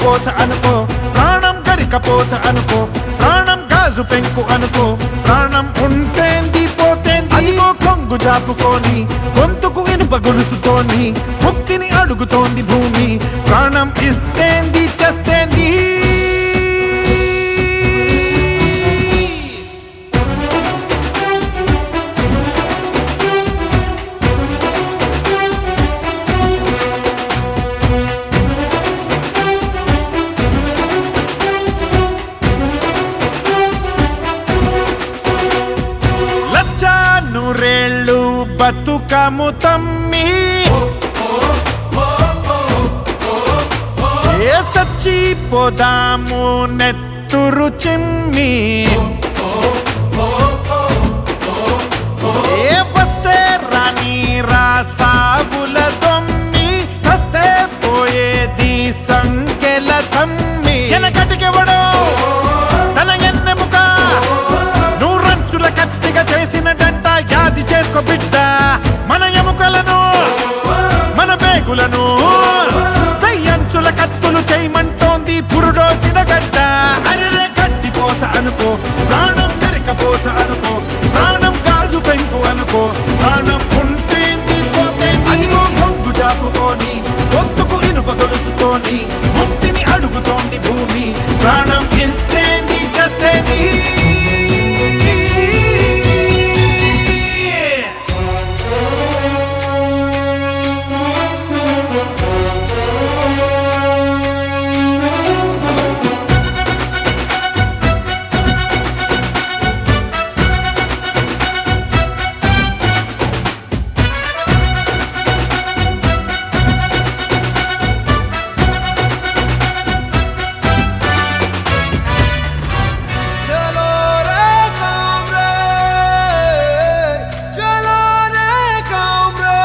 పోస అనుకో ప్రాణం గరిక పోస అనుకో ప్రాణం గాజు పెంకు అనుకో ప్రాణం ఉంటేంది పోతేంది అదిగో కొంగు జాపుకొని గొంతుకు ఇనుప గొలుసుతోని ముక్తిని అడుగుతోంది భూమి ప్రాణం ఇస్తేంది చస్తేంది లచ్చ నూరేళ్ళు బతుకము తమ్మి ఏ సచ్చి పోదాము నెత్తురు చిమ్మి ఏ వస్తే రాని రాసావుల దొమ్మి సస్తే పోయేది సంకెల తమ్మి వెనకటికెవడో తన ఎన్నెముక నూరంచుల కత్తిగా చేసినటంట యాది చేసుకో బిడ్డ మన ఎముకలను మన బేగులను వెయ్యంచుల కత్తులు చేయమంటోంది పురుడోసిన గడ్డ అరెరే గట్టి పోస అనుకో ప్రాణం కరిక పోస అనుకో ప్రాణం గాజు పెంకు అనుకో ప్రాణం ఉంటేంది పోతేంది అదిగో గొంగు చాపుకొని గొంతుకు ఇనుప గొలుసుతోని ముక్తిని అడుగుతోంది భూమి ప్రాణం ఇస్తేంది చస్తేంది चलो रे कामरे चलो रे कामरे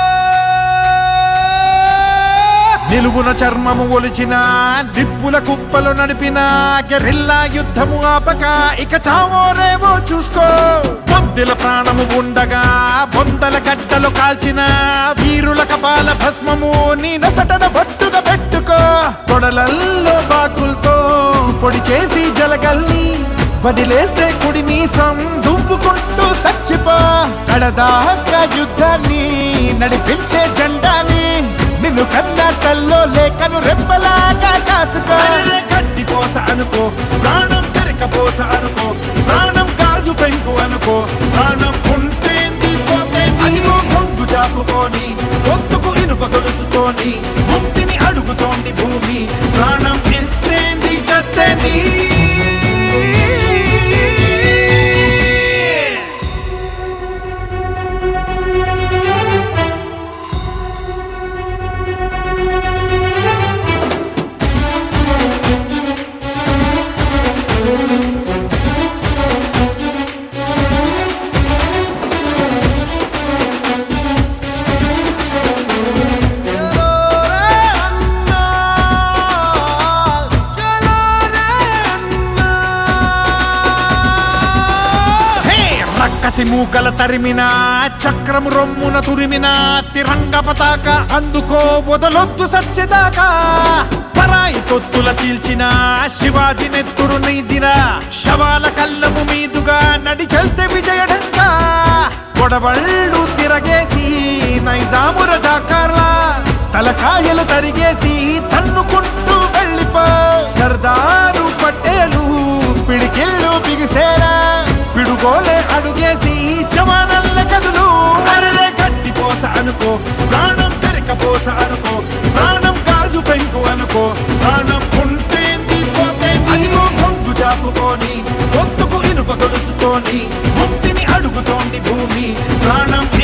నిలువున చర్మము ఒలిచిన నిప్పుల కుప్పలు నడిపిన గెరిల్లా యుద్ధము ఆపక ఇక చావో రేవో చూసుకో బొందిల ప్రాణము ఉండగా బొందల గడ్డలు కాల్చిన వీరుల కపాల భస్మము నీ నొసటన బొట్టుగా పెట్టుకో తొడలల్లో బాకులతో పొడి చేసి జలగల్ని వదిలేస్తే కుడి మీసం దువ్వుకుంటూ సచ్చిపో కడదాకా యుద్ధాన్ని నడిపించే జెండాని నిన్ను కన్నా తల్లో లేకను రెప్పలాగా కాసుకో గట్టి పోస అనుకో ప్రాణం కరిక పోస అనుకో ప్రాణం గాజు పెంకు అనుకో ప్రాణం ఉంటేంది పోతేంది అదిగో గొంగు చాపుకొని గొంతుకు ఇనుప గొలుసుతోని ముక్తిని అడుగుతోంది భూమి ప్రాణం ఇస్తేంది చస్తేంది चलो रे अन्ना चलो रे अन्ना హే! రక్కసి మూకల తరిమిన చక్రము రొమ్మున తురిమిన తిరంగ పతాక అందుకో వదలొద్దు సచ్చేదాకా పరాయి తొత్తుల చీల్చిన శివాజీ నెత్తురు నీదిన శవాల కళ్ళము మీదుగా నడి చల్తే విజయడంగా గొడవళ్ళు తిరగేసి నైజాముర జాకార్లా తలకాయలు తరిగేసి తన్నుకుంటూ వెళ్ళిపో సర్దారు పట్టేలు పిడికిళ్ళు బిగిసేరా పిడుగోలే అడుగేసి జవానల్ల కదులు అరరే గట్టి పోస అనుకో ప్రాణం కరిక పోస అనుకో ప్రాణం గాజు పెంకు అనుకో ప్రాణం ఉంటేంది పోతేంది అదిగో గొంతు చాపుకొని గొంతుకు ఇనుప గొలుసుతోని ముక్తిని అడుగుతోంది భూమి ప్రాణం